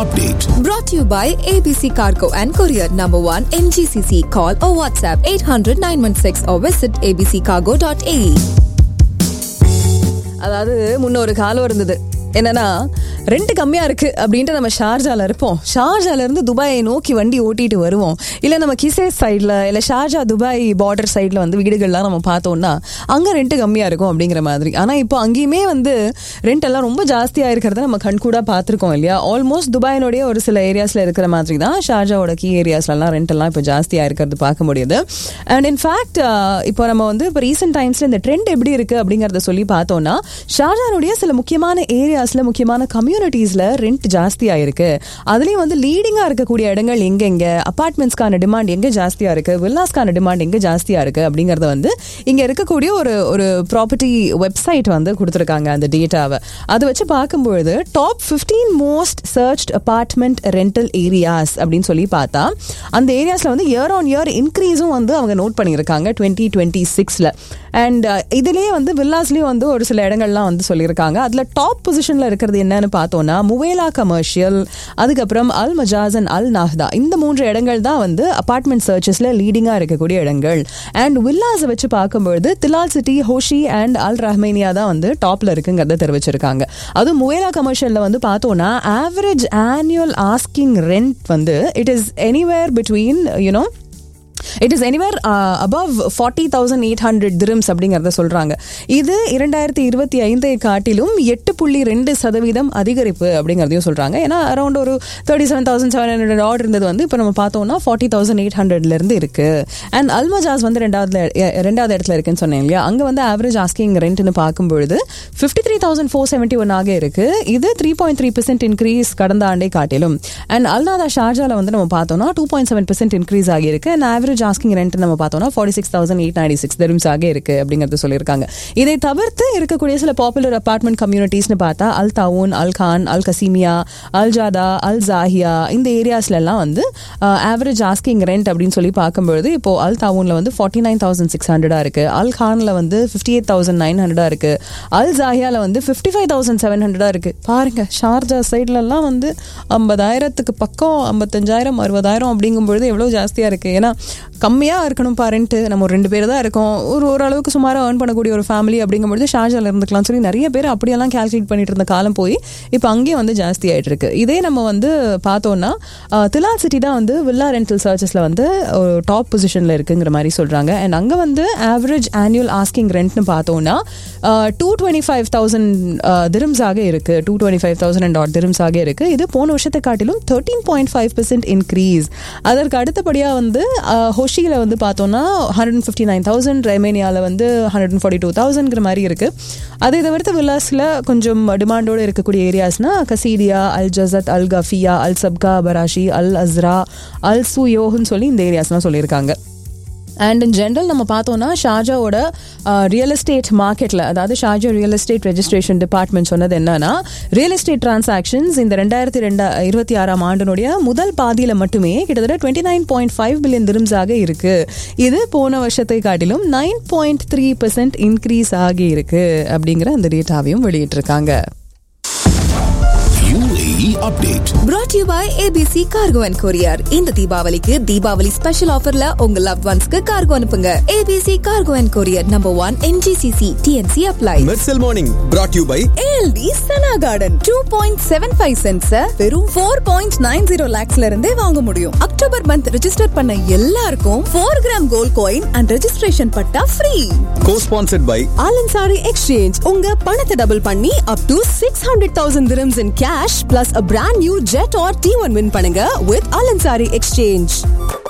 update. Brought to you by ABC Cargo and Courier Number 1 MGCC. Call or WhatsApp 800 916 or visit abccargo.ae. அதாவது முன்னொரு காலம் இருந்தது என்னன்னா rent கம்மியா இருக்கு அப்படின்ட்டு நம்ம ஷார்ஜால இருப்போம் ஷார்ஜால இருந்து துபாயை நோக்கி வண்டி ஓட்டிட்டு வருவோம் இல்ல நம்ம கிசே சைட்ல இல்ல ஷார்ஜா துபாய் பார்டர் சைட்ல வந்து வீடுகள்லாம் நம்ம பார்த்தோம்னா அங்க ரெண்ட் கம்மியா இருக்கும் அப்படிங்கிற மாதிரி ஆனா இப்போ அங்கேயுமே வந்து ரெண்ட் எல்லாம் ரொம்ப ஜாஸ்தியா இருக்கிறத நம்ம கண்கூடா பார்த்திருக்கோம் இல்லையா ஆல்மோஸ்ட் துபாயினுடைய ஒரு சில ஏரியாஸ்ல இருக்கிற மாதிரி தான் ஷார்ஜாவோட கீ ஏரியாஸ்லாம் ரெண்ட் எல்லாம் இப்போ ஜாஸ்தியா இருக்கிறது பார்க்க முடியுது அண்ட் இன்ஃபேக்ட் இப்போ நம்ம வந்து இப்போ ரீசெண்ட் டைம்ஸ்ல இந்த ட்ரெண்ட் எப்படி இருக்கு அப்படிங்கறத சொல்லி பார்த்தோம்னா ஷார்ஜானுடைய சில முக்கியமான ஏரியாஸ்ல முக்கியமான கம்யூனிட்டிஸ்ல ரெண்ட் ஜாஸ்தியா இருக்கு அதுலயும் வந்து லீடிங்கா இருக்கக்கூடிய இடங்கள் எங்கெங்க அபார்ட்மெண்ட்ஸ்க்கான டிமாண்ட் எங்க ஜாஸ்தியா இருக்கு வில்லாஸ்க்கான டிமாண்ட் எங்க ஜாஸ்தியா இருக்கு அப்படிங்கறத வந்து இங்க இருக்கக்கூடிய ஒரு ஒரு ப்ராப்பர்ட்டி வெப்சைட் வந்து கொடுத்துருக்காங்க அந்த டேட்டாவை அதை வச்சு பார்க்கும்பொழுது top 15 most searched apartment rental areas அப்படின்னு சொல்லி பார்த்தா அந்த ஏரியாஸ்ல வந்து இயர் ஆன் இயர் இன்க்ரீஸும் வந்து அவங்க நோட் பண்ணியிருக்காங்க டுவெண்ட்டி டுவெண்ட்டி சிக்ஸ்ல அண்ட் இதுலயே வந்து வில்லாஸ்லயும் வந்து ஒரு சில இடங்கள்லாம் வந்து சொல்லியிருக்காங்க அதுல டாப் பொசிஷன்ல இருக்கிறது என்னன்னு பார்த்தோம்னா முவேலா கமர்ஷியல் அதுக்கப்புறம் அல் மஜாஸ் அண்ட் அல் நாஹ்தா இந்த மூன்று இடங்கள் தான் வந்து அபார்ட்மெண்ட் சர்ச்சஸ்ல லீடிங்கா இருக்கக்கூடிய இடங்கள் அண்ட் வில்லாஸ் வச்சு பார்க்கும்பொழுது திலால் சிட்டி ஹோஷி அண்ட் அல் ரஹ்மேனியா தான் வந்து டாப்ல இருக்குங்கிறத தெரிவிச்சிருக்காங்க அதுவும் முவேலா கமர்ஷியல்ல வந்து பார்த்தோம்னா ஆவரேஜ் ஆனுவல் ஆஸ்கிங் ரெண்ட் வந்து it is anywhere between you know it is anywhere above forty thousand eight hundred dirhams அப்படிங்கிறத சொல்றாங்க இது இரண்டாயிரத்தி இருபத்தி ஐந்தை காட்டிலும் எட்டு புள்ளி ரெண்டு சதவீதம் அதிகரிப்பு அப்படிங்கிறதையும் சொல்றாங்க ஏன்னா அரௌண்ட் ஒரு thirty seven thousand seven hundred order இருந்தது வந்து இப்போ நம்ம பார்த்தோம்னா ஃபார்ட்டி தௌசண்ட் எயிட் ஹண்ட்ரட்ல இருந்து இருக்கு அண்ட் அல்மஜாஸ் வந்து ரெண்டாவது ரெண்டாவது இடத்துல இருக்குன்னு சொன்னேன் இல்லையா அங்க வந்து ஆவரேஜ் ஆஸ்கிங் ரெண்ட்னு பார்க்கும்பொழுது fifty three thousand four seventy one ஆக இருக்கு இது three point three percent increase கடந்த ஆண்டை காட்டிலும் அண்ட் அல்நாதா ஷார்ஜால வந்து நம்ம பார்த்தோம்னா two point seven percent increase ஆகியிருக்கு அண்ட் ஆவரேஜ் ஆஸ்கிங் ரெண்ட் நம்ம பார்த்தோம்னா forty six thousand eight ninety six dirhams ஆக இருக்கு அப்படிங்கிறது சொல்லியிருக்காங்க இதை தவிர்த்து இருக்கக்கூடிய சில பாப்புலர் அபார்ட்மெண்ட் கம்யூனிட்டிஸ்னு பார்த்தா அல் தவுன் அல் கான் அல் கசீமியா அல் ஜாதா அல் ஜாஹியா இந்த ஏரியாஸ்ல எல்லாம் வந்து ஆவரேஜ் ஆஸ்கிங் ரெண்ட் அப்படின்னு சொல்லி பார்க்கும்பொழுது இப்போ அல் தவுன்ல வந்து ஃபார்ட்டி நைன் தௌசண்ட் சிக்ஸ் ஹண்ட்ரடா இருக்கு அல் கான்ல வந்து ஃபிஃப்டி எயிட் தௌசண்ட் நைன் ஹண்ட்ரடா இருக்கு அல் ஜாஹியால வந்து ஃபிஃப்டி ஃபைவ் தௌசண்ட் செவன் ஹண்ட்ரடா இருக்கு பாருங்க ஷார்ஜா சைட்ல எல்லாம் வந்து ஐம்பதாயிரத்துக்கு பக்கம் ஐம்பத்தஞ்சாயிரம் அறுபதாயிரம் அப்படிங்கும்பொழுது எவ்வளவு ஜாஸ்தியா இருக்கு ஏன்னா கம்மியா இருக்கணும் பாருன்ட்டு நம்ம ஒரு ரெண்டு பேர் தான் இருக்கோம் ஒரு ஓரளவுக்கு சுமாராக ஏர்ன் பண்ணக்கூடிய ஒரு ஃபேமிலி அப்படிங்கும்பொழுது ஷார்ஜால இருந்துக்கலாம் சொல்லி நிறைய பேர் அப்படியெல்லாம் கால்குலேட் பண்ணிட்டு இருந்த காலம் போய் இப்போ அங்கேயே வந்து ஜாஸ்தி ஆயிட்டு இருக்கு இதே நம்ம வந்து பார்த்தோம்னா திலால் சிட்டி தான் வந்து வில்லா ரெண்டல் சர்ச்சஸ்ல வந்து டாப் பொசிஷன்ல இருக்குங்கிற மாதிரி சொல்றாங்க அண்ட் அங்க வந்து ஆவரேஜ் ஆனுவல் ஆஸ்கிங் ரெண்ட்னு பார்த்தோம்னா two twenty five thousand dirhams ஆக இருக்கு two twenty five thousand and dot dirhams ஆக இருக்கு இது போன வருஷத்தை காட்டிலும் thirteen point five percent increase அதற்கு அடுத்தபடியாக வந்து ஹொஷியில் வந்து பார்த்தோம்னா hundred and fifty nine thousand ரெமேனியாவில் வந்து ஹண்ட்ரட் அண்ட் ஃபார்ட்டி டூ தௌசண்ட்ங்கிற மாதிரி இருக்கு அதை தவிர்த்து வில்லாஸில் கொஞ்சம் டிமாண்டோடு இருக்கக்கூடிய ஏரியாஸ்னா கசீடியா அல் ஜசத் அல் கஃபியா அல் சப்கா பராஷி அல் அஸ்ரா அல் சுயோன்னு சொல்லி இந்த ஏரியாஸ்லாம் சொல்லியிருக்காங்க அண்ட் இன் ஜென்ரல் நம்ம பார்த்தோம்னா ஷாஜாவோட ரியல் எஸ்டேட் மார்க்கெட்டில் அதாவது ஷாஜா ரியல் எஸ்டேட் ரெஜிஸ்ட்ரேஷன் டிபார்ட்மெண்ட் சொன்னது என்னன்னா ரியல் எஸ்டேட் டிரான்சாக்ஷன்ஸ் இந்த ரெண்டாயிரத்தி ரெண்டா இருபத்தி ஆறாம் ஆண்டினுடைய முதல் பாதியில் மட்டுமே கிட்டத்தட்ட twenty nine point five billion திரும்ஸாக இருக்கு இது போன வருஷத்தை காட்டிலும் nine point three percent increase ஆகி இருக்கு அப்படிங்கிற அந்த டேட்டாவையும் வெளியிட்டிருக்காங்க UAE update. Brought to you by ABC Cargo and Courier. இந்த தீபாவளிக்கு தீபாவளி ஸ்பெஷல் ஆஃபர்ல உங்க லவ் ஒன்ஸ்க்கு கார்கோ அனுப்புங்க ABC Cargo and Courier number 1 MGCC TNC apply. Mersal morning brought you by ALD Sana Garden 2.75 cents வெறும் 4.90 lakhsல இருந்தே வாங்க முடியும் அக்டோபர் மந்த் ரெஜிஸ்டர் பண்ண எல்லாருக்கும் 4 gram gold coin and registration பட்டா free co sponsored by Al Ansari exchange உங்க பணத்தை டபுள் பண்ணி up to six hundred thousand dirhams in cash plus a brand new jet or T1 win பண்ணுங்க with Al Ansari exchange